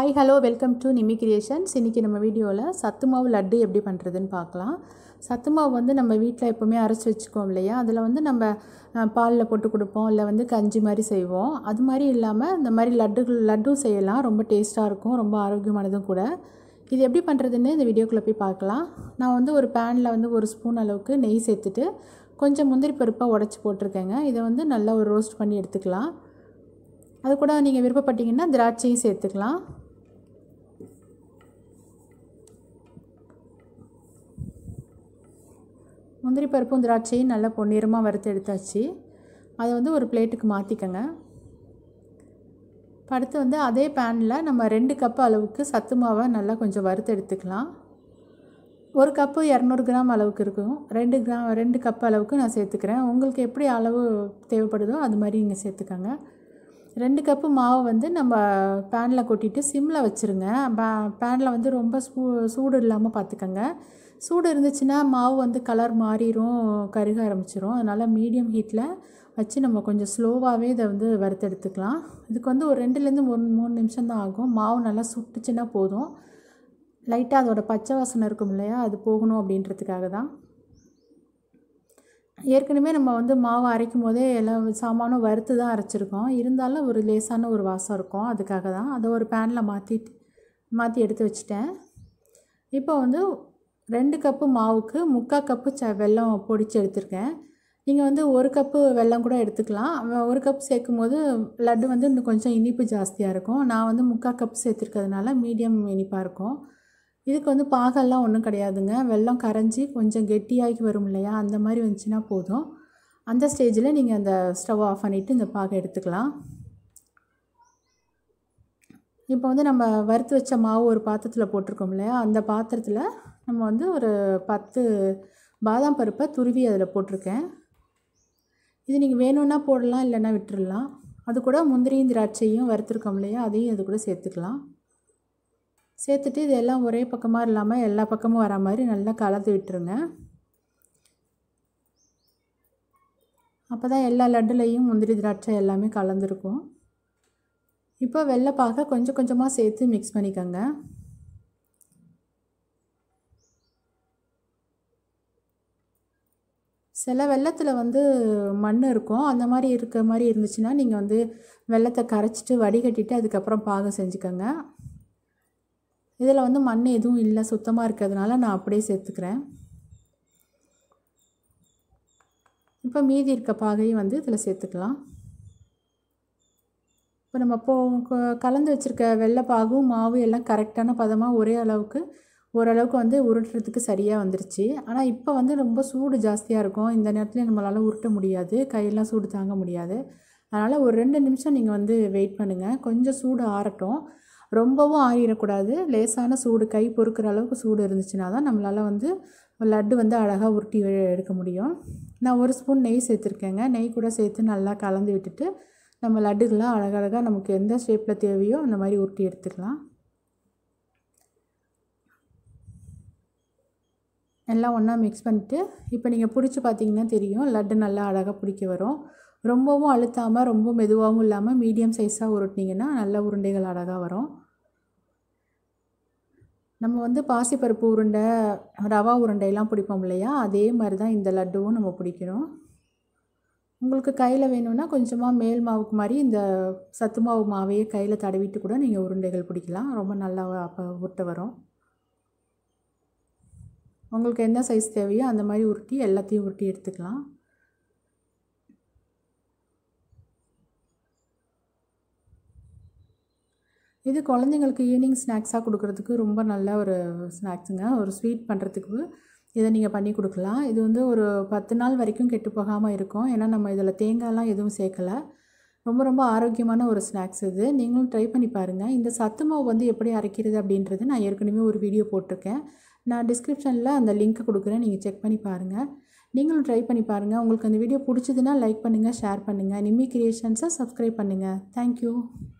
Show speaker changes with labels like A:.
A: hi hello welcome to Nimi creations இன்றைக்கி நம்ம வீடியோவில் சத்து மாவு லட்டு எப்படி பண்ணுறதுன்னு பார்க்கலாம் சத்து மாவு வந்து நம்ம வீட்டில் எப்போவுமே அரைச்சி வச்சுக்கோம் இல்லையா அதில் வந்து நம்ம பாலில் போட்டு கொடுப்போம் இல்லை வந்து கஞ்சி மாதிரி செய்வோம் அது மாதிரி இல்லாமல் இந்த மாதிரி லட்டுகள் லட்டும் செய்யலாம் ரொம்ப டேஸ்ட்டாக இருக்கும் ரொம்ப ஆரோக்கியமானதும் கூட இது எப்படி பண்ணுறதுன்னு இந்த வீடியோக்குள்ளே போய் பார்க்கலாம் நான் வந்து ஒரு பேனில் வந்து ஒரு ஸ்பூன் அளவுக்கு நெய் சேர்த்துட்டு கொஞ்சம் முந்திரி பருப்பாக உடச்சி போட்டிருக்கேங்க இதை வந்து நல்லா ஒரு ரோஸ்ட் பண்ணி எடுத்துக்கலாம் அது கூட நீங்கள் விருப்பப்பட்டீங்கன்னா திராட்சையும் சேர்த்துக்கலாம் முந்திரி பருப்பும் திராட்சையும் நல்லா பொன்னிறமாக வறுத்து எடுத்தாச்சு அதை வந்து ஒரு பிளேட்டுக்கு மாற்றிக்கங்க அடுத்து வந்து அதே பேனில் நம்ம ரெண்டு கப்பு அளவுக்கு சத்து மாவை நல்லா கொஞ்சம் வறுத்து எடுத்துக்கலாம் ஒரு கப்பு இரநூறு கிராம் அளவுக்கு இருக்கும் ரெண்டு கிராம் ரெண்டு கப் அளவுக்கு நான் சேர்த்துக்கிறேன் உங்களுக்கு எப்படி அளவு தேவைப்படுதோ அது மாதிரி நீங்கள் சேர்த்துக்கோங்க ரெண்டு கப்பு மாவு வந்து நம்ம பேனில் கொட்டிட்டு சிம்மில் வச்சுருங்க பேனில் வந்து ரொம்ப சூ சூடு இல்லாமல் பார்த்துக்கோங்க சூடு இருந்துச்சுன்னா மாவு வந்து கலர் மாறிடும் கருக ஆரம்பிச்சிரும் அதனால் மீடியம் ஹீட்டில் வச்சு நம்ம கொஞ்சம் ஸ்லோவாகவே இதை வந்து வறுத்தெடுத்துக்கலாம் இதுக்கு வந்து ஒரு ரெண்டுலேருந்து மூணு மூணு நிமிஷம் தான் ஆகும் மாவு நல்லா சுட்டுச்சுன்னா போதும் லைட்டாக அதோட பச்சை வாசனை இருக்கும் இல்லையா அது போகணும் அப்படின்றதுக்காக தான் ஏற்கனவே நம்ம வந்து மாவு அரைக்கும் போதே எல்லா சாமானும் வறுத்து தான் அரைச்சிருக்கோம் இருந்தாலும் ஒரு லேசான ஒரு வாசம் இருக்கும் அதுக்காக தான் அதை ஒரு பேனில் மாற்றி மாற்றி எடுத்து வச்சுட்டேன் இப்போ வந்து ரெண்டு கப்பு மாவுக்கு முக்கால் கப்பு ச வெல்லம் பொடிச்சு எடுத்திருக்கேன் நீங்கள் வந்து ஒரு கப்பு வெல்லம் கூட எடுத்துக்கலாம் ஒரு கப் சேர்க்கும் போது லட்டு வந்து இன்னும் கொஞ்சம் இனிப்பு ஜாஸ்தியாக இருக்கும் நான் வந்து முக்கால் கப் சேர்த்துருக்கிறதுனால மீடியம் இனிப்பாக இருக்கும் இதுக்கு வந்து பாகெல்லாம் ஒன்றும் கிடையாதுங்க வெள்ளம் கரைஞ்சி கொஞ்சம் கெட்டியாகி வரும் இல்லையா அந்த மாதிரி வந்துச்சுன்னா போதும் அந்த ஸ்டேஜில் நீங்கள் அந்த ஸ்டவ் ஆஃப் பண்ணிவிட்டு இந்த பாகை எடுத்துக்கலாம் இப்போ வந்து நம்ம வறுத்து வச்ச மாவு ஒரு பாத்திரத்தில் போட்டிருக்கோம் இல்லையா அந்த பாத்திரத்தில் நம்ம வந்து ஒரு பத்து பாதாம் பருப்பை துருவி அதில் போட்டிருக்கேன் இது நீங்கள் வேணும்னா போடலாம் இல்லைன்னா விட்டுடலாம் அது கூட முந்திரியும் திராட்சையும் வறுத்துருக்கோம் இல்லையா அதையும் அது கூட சேர்த்துக்கலாம் சேர்த்துட்டு இதெல்லாம் ஒரே பக்கமாக இல்லாமல் எல்லா பக்கமும் வர மாதிரி நல்லா கலந்து விட்டுருங்க அப்போ தான் எல்லா லட்டுலையும் முந்திரி திராட்சை எல்லாமே கலந்துருக்கும் இப்போ வெள்ளைப்பாக கொஞ்சம் கொஞ்சமாக சேர்த்து மிக்ஸ் பண்ணிக்கோங்க சில வெள்ளத்தில் வந்து மண் இருக்கும் அந்த மாதிரி இருக்க மாதிரி இருந்துச்சுன்னா நீங்கள் வந்து வெள்ளத்தை கரைச்சிட்டு வடிகட்டிட்டு அதுக்கப்புறம் பாகம் செஞ்சுக்கோங்க இதில் வந்து மண் எதுவும் இல்லை சுத்தமாக இருக்கிறதுனால நான் அப்படியே சேர்த்துக்கிறேன் இப்போ மீதி இருக்க பாகையும் வந்து இதில் சேர்த்துக்கலாம் இப்போ நம்ம போ கலந்து வச்சுருக்க வெள்ளைப்பாகும் மாவு எல்லாம் கரெக்டான பதமாக ஒரே அளவுக்கு ஓரளவுக்கு வந்து உருட்டுறதுக்கு சரியாக வந்துருச்சு ஆனால் இப்போ வந்து ரொம்ப சூடு ஜாஸ்தியாக இருக்கும் இந்த நேரத்தில் நம்மளால் உருட்ட முடியாது கையெல்லாம் சூடு தாங்க முடியாது அதனால் ஒரு ரெண்டு நிமிஷம் நீங்கள் வந்து வெயிட் பண்ணுங்கள் கொஞ்சம் சூடு ஆறட்டும் ரொம்பவும் ஆறிடக்கூடாது லேசான சூடு கை பொறுக்கிற அளவுக்கு சூடு இருந்துச்சுன்னா தான் நம்மளால் வந்து லட்டு வந்து அழகாக உருட்டி எடுக்க முடியும் நான் ஒரு ஸ்பூன் நெய் சேர்த்துருக்கேங்க நெய் கூட சேர்த்து நல்லா கலந்து விட்டுட்டு நம்ம லட்டுகள்லாம் அழகழகாக நமக்கு எந்த ஷேப்பில் தேவையோ அந்த மாதிரி உருட்டி எடுத்துக்கலாம் எல்லாம் ஒன்றா மிக்ஸ் பண்ணிவிட்டு இப்போ நீங்கள் பிடிச்சி பார்த்தீங்கன்னா தெரியும் லட்டு நல்லா அழகாக பிடிக்க வரும் ரொம்பவும் அழுத்தாமல் ரொம்ப மெதுவாகவும் இல்லாமல் மீடியம் சைஸாக உருட்டினீங்கன்னா நல்ல உருண்டைகள் அழகாக வரும் நம்ம வந்து பாசிப்பருப்பு உருண்டை ரவா உருண்டையெல்லாம் பிடிப்போம் இல்லையா அதே மாதிரி தான் இந்த லட்டுவும் நம்ம பிடிக்கணும் உங்களுக்கு கையில் வேணும்னா கொஞ்சமாக மேல் மாவுக்கு மாதிரி இந்த சத்து மாவு மாவையே கையில் தடவிட்டு கூட நீங்கள் உருண்டைகள் பிடிக்கலாம் ரொம்ப நல்லா அப்போ உருட்ட வரும் உங்களுக்கு எந்த சைஸ் தேவையோ அந்த மாதிரி உருட்டி எல்லாத்தையும் உருட்டி எடுத்துக்கலாம் இது குழந்தைங்களுக்கு ஈவினிங் ஸ்நாக்ஸாக கொடுக்குறதுக்கு ரொம்ப நல்ல ஒரு ஸ்நாக்ஸுங்க ஒரு ஸ்வீட் பண்ணுறதுக்கு இதை நீங்கள் பண்ணி கொடுக்கலாம் இது வந்து ஒரு பத்து நாள் வரைக்கும் கெட்டு போகாமல் இருக்கும் ஏன்னா நம்ம இதில் தேங்காய்லாம் எதுவும் சேர்க்கலை ரொம்ப ரொம்ப ஆரோக்கியமான ஒரு ஸ்நாக்ஸ் இது நீங்களும் ட்ரை பண்ணி பாருங்கள் இந்த சத்து மாவு வந்து எப்படி அரைக்கிறது அப்படின்றது நான் ஏற்கனவே ஒரு வீடியோ போட்டிருக்கேன் நான் டிஸ்கிரிப்ஷனில் அந்த லிங்க்கை கொடுக்குறேன் நீங்கள் செக் பண்ணி பாருங்கள் நீங்களும் ட்ரை பண்ணி பாருங்கள் உங்களுக்கு அந்த வீடியோ பிடிச்சதுன்னா லைக் பண்ணுங்கள் ஷேர் பண்ணுங்கள் நிம்மி கிரியேஷன்ஸை சப்ஸ்கிரைப் பண்ணுங்கள் தேங்க்யூ